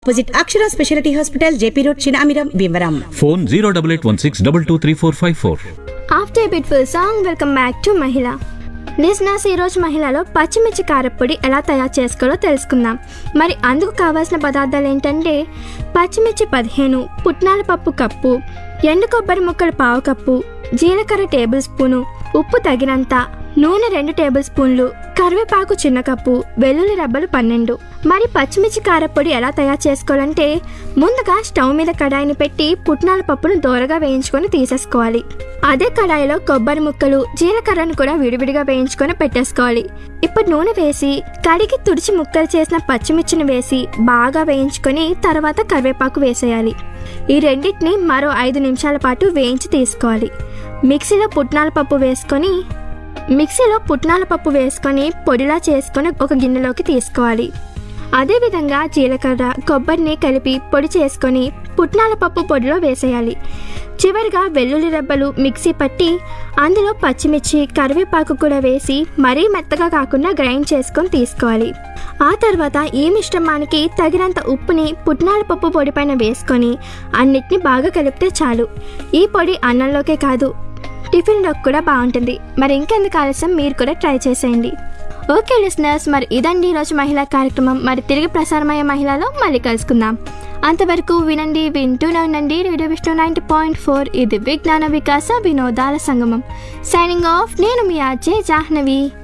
opposite Akshara speciality hospital JP road Chinamiram Bhimavaram phone zero double eight one six double two three four five four after beautiful song welcome back to మహిళ listeners ఈరోజు మహిళలో పచ్చిమిర్చి కారపొడి ఎలా తయారు చేసుకోవాలో తెలుసుకుందాం మరి అందుకు కావాల్సిన పదార్థాలు ఏంటంటే పచ్చిమిర్చి పదిహేను పుట్నాల పప్పు కప్పు ఎండు కొబ్బరి ముక్కలు పావు కప్పు జీలకర్ర టేబుల్ స్పూను ఉప్పు తగినంత నూనె రెండు టేబుల్ స్పూన్లు కరివేపాకు చిన్న కప్పు వెల్లుల్లి రబ్బలు పన్నెండు మరి పచ్చిమిర్చి కారపొడి ఎలా తయారు చేసుకోవాలంటే ముందుగా స్టవ్ మీద కడాయిని పెట్టి పుట్నాల పప్పును దోరగా వేయించుకొని తీసేసుకోవాలి అదే కడాయిలో కొబ్బరి ముక్కలు జీలకర్రను కూడా విడివిడిగా వేయించుకొని పెట్టేసుకోవాలి ఇప్పుడు నూనె వేసి కడిగి తుడిచి ముక్కలు చేసిన పచ్చిమిర్చిని వేసి బాగా వేయించుకొని తర్వాత కరివేపాకు వేసేయాలి ఈ రెండింటిని మరో ఐదు నిమిషాల పాటు వేయించి తీసుకోవాలి మిక్సీలో పుట్నాల పప్పు వేసుకొని మిక్సీలో పుట్నాల పప్పు వేసుకొని పొడిలా చేసుకొని ఒక గిన్నెలోకి తీసుకోవాలి అదేవిధంగా జీలకర్ర కొబ్బరిని కలిపి పొడి చేసుకొని పుట్నాల పప్పు పొడిలో వేసేయాలి చివరిగా వెల్లుల్లి రెబ్బలు మిక్సీ పట్టి అందులో పచ్చిమిర్చి కరివేపాకు కూడా వేసి మరీ మెత్తగా కాకుండా గ్రైండ్ చేసుకొని తీసుకోవాలి ఆ తర్వాత ఈ మిశ్రమానికి తగినంత ఉప్పుని పుట్నాల పప్పు పొడి పైన వేసుకొని అన్నిటిని బాగా కలిపితే చాలు ఈ పొడి అన్నంలోకే కాదు టిఫిన్లోకి కూడా బాగుంటుంది మరి ఇంకెందుకు ఆలస్యం మీరు కూడా ట్రై చేసేయండి ఓకే లిసనర్స్ మరి ఇదండి ఈరోజు మహిళా కార్యక్రమం మరి తిరిగి ప్రసారమయ్యే మహిళలో మళ్ళీ కలుసుకుందాం అంతవరకు వినండి వింటూనే ఉండండి radio Vishnu ninety point four ఇది విజ్ఞాన వికాస వినోదాల సంగమం సైనింగ్ ఆఫ్ నేను మీ ఆర్జే జాహ్నవి